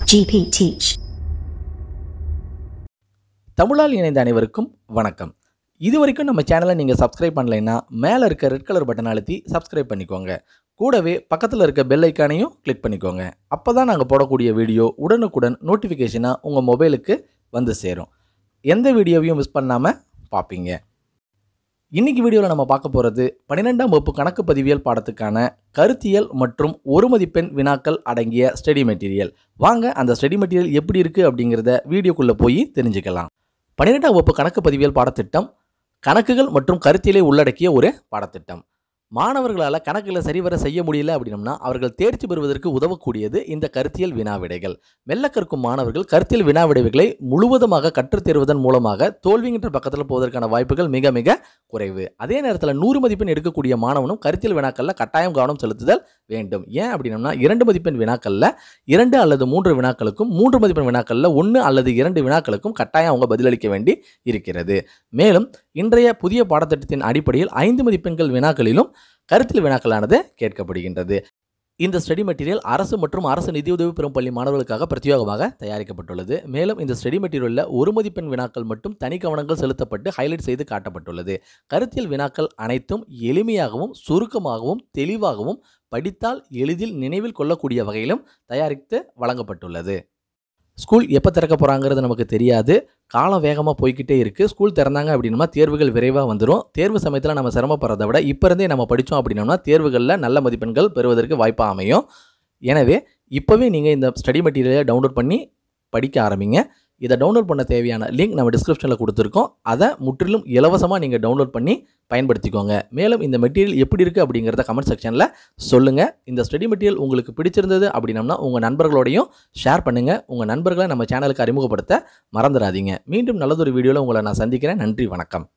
GP Teach. தமிழால் இணைந்த அனைவருக்கும் வணக்கம் இது வரைக்கும் நம்ம சேனலை நீங்கள் சப்ஸ்கிரைப் பண்ணலைன்னா மேலே இருக்க ரெட் கலர் பட்டன் அழுத்தி சப்ஸ்கிரைப் பண்ணிக்கோங்க கூடவே பக்கத்தில் இருக்க பெல் ஐக்கானையும் கிளிக் பண்ணிக்கோங்க அப்போ தான் நாங்கள் போடக்கூடிய வீடியோ உடனுக்குடன் நோட்டிஃபிகேஷனாக உங்கள் மொபைலுக்கு வந்து சேரும் எந்த வீடியோவையும் மிஸ் பண்ணாமல் பார்ப்பீங்க இன்னைக்கு வீடியோவில் நம்ம பார்க்க போகிறது பன்னிரெண்டாம் வகுப்பு கணக்கு பதிவியல் பாடத்துக்கான கருத்தியல் மற்றும் ஒரு மதிப்பெண் வினாக்கள் அடங்கிய ஸ்டடி மெட்டீரியல் வாங்க அந்த ஸ்டடி மெட்டீரியல் எப்படி இருக்குது அப்படிங்கிறத வீடியோக்குள்ளே போய் தெரிஞ்சுக்கலாம் பன்னிரெண்டாம் வகுப்பு கணக்கு பதிவியல் பாடத்திட்டம் கணக்குகள் மற்றும் கருத்தியலை உள்ளடக்கிய ஒரு பாடத்திட்டம் மாணவர்களால் கணக்குகளை சரிவர செய்ய முடியல அப்படின்னம்னா அவர்கள் தேர்ச்சி பெறுவதற்கு உதவக்கூடியது இந்த கருத்தியல் வினாவிடைகள் மெல்ல கற்கும் மாணவர்கள் கருத்தியல் வினாவிடைகளை முழுவதுமாக கற்றுத் தேர்வதன் மூலமாக தோல்விங்கிற பக்கத்தில் போவதற்கான வாய்ப்புகள் மிக மிக குறைவு அதே நேரத்தில் நூறு மதிப்பெண் எடுக்கக்கூடிய மாணவனும் கருத்தியல் வினாக்களில் கட்டாயம் கவனம் செலுத்துதல் வேண்டும் ஏன் அப்படின்னம்னா இரண்டு மதிப்பெண் வினாக்களில் இரண்டு அல்லது மூன்று வினாக்களுக்கும் மூன்று மதிப்பெண் வினாக்களில் ஒன்று அல்லது இரண்டு வினாக்களுக்கும் கட்டாயம் அவங்க பதிலளிக்க வேண்டி இருக்கிறது மேலும் இன்றைய புதிய பாடத்திட்டத்தின் அடிப்படையில் ஐந்து மதிப்பெண்கள் வினாக்களிலும் கருத்தில் வினாக்களானது கேட்கப்படுகின்றது இந்த ஸ்டடி மெட்டீரியல் அரசு மற்றும் அரசு நிதியுதவி பெறும் பள்ளி மாணவர்களுக்காக பிரத்யேகமாக தயாரிக்கப்பட்டுள்ளது மேலும் இந்த ஸ்டடி மெட்டீரியலில் ஒரு மதிப்பெண் வினாக்கள் மட்டும் தனி கவனங்கள் செலுத்தப்பட்டு ஹைலைட் செய்து காட்டப்பட்டுள்ளது கருத்தியல் வினாக்கள் அனைத்தும் எளிமையாகவும் சுருக்கமாகவும் தெளிவாகவும் படித்தால் எளிதில் நினைவில் கொள்ளக்கூடிய வகையிலும் தயாரித்து வழங்கப்பட்டுள்ளது ஸ்கூல் எப்போ திறக்க போகிறாங்கிறது நமக்கு தெரியாது காலம் வேகமாக போய்க்கிட்டே இருக்குது ஸ்கூல் திறந்தாங்க அப்படின்னா தேர்வுகள் விரைவாக வந்துடும் தேர்வு சமயத்தில் நம்ம சிரமப்படுறதை விட இப்போ இருந்தே நம்ம படித்தோம் அப்படின்னோம்னா தேர்வுகளில் நல்ல மதிப்பெண்கள் பெறுவதற்கு வாய்ப்பாக அமையும் எனவே இப்போவே நீங்கள் இந்த ஸ்டடி மெட்டீரியலை டவுன்லோட் பண்ணி படிக்க ஆரம்பிங்க இதை டவுன்லோட் பண்ண தேவையான லிங்க் நம்ம டிஸ்கிரிப்ஷனில் கொடுத்துருக்கோம் அதை முற்றிலும் இலவசமாக நீங்கள் டவுன்லோட் பண்ணி பயன்படுத்திக்கோங்க மேலும் இந்த மெட்டீரியல் எப்படி இருக்குது அப்படிங்கிறத கமெண்ட் செக்ஷனில் சொல்லுங்கள் இந்த ஸ்டடி மெட்டீரியல் உங்களுக்கு பிடிச்சிருந்தது அப்படின்னம்னா உங்கள் நண்பர்களோடையும் ஷேர் பண்ணுங்கள் உங்கள் நண்பர்களை நம்ம சேனலுக்கு அறிமுகப்படுத்த மறந்துடாதீங்க மீண்டும் நல்லதொரு வீடியோவில் உங்களை நான் சந்திக்கிறேன் நன்றி வணக்கம்